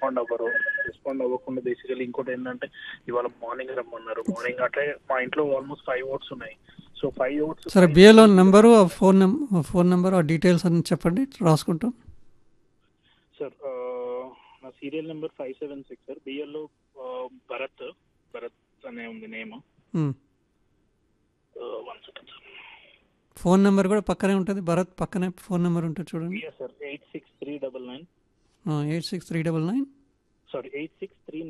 Respond అవ్వరు respond అవ్వకుండా basically ఇంకోటి ఏంటంటే ఇవాళ మార్నింగ్ రమ్మన్నారు మార్నింగ్ అట్లే మా ఇంట్లో ఆల్మోస్ట్ ఫైవ్ ఓట్స్ ఉన్నాయి సో ఫైవ్ ఓట్స్ సరే బిఏలో నెంబరు ఆ ఫోన్ నెం ఫోన్ నెంబర్ ఆ డీటెయిల్స్ అన్ని చెప్పండి రాసుకుంటాం సార్ ఆ, నా serial number five seven six sir బిఎల్లో భరత్ భరత్ అనే ఉంది name um. One second sir phone number కూడా పక్కనే ఉంటుంది భరత్ పక్కనే ఫోన్ నెంబర్ ఉంటుంది చూడండి sir eight six three double nine eight six three double nine sorry eight six three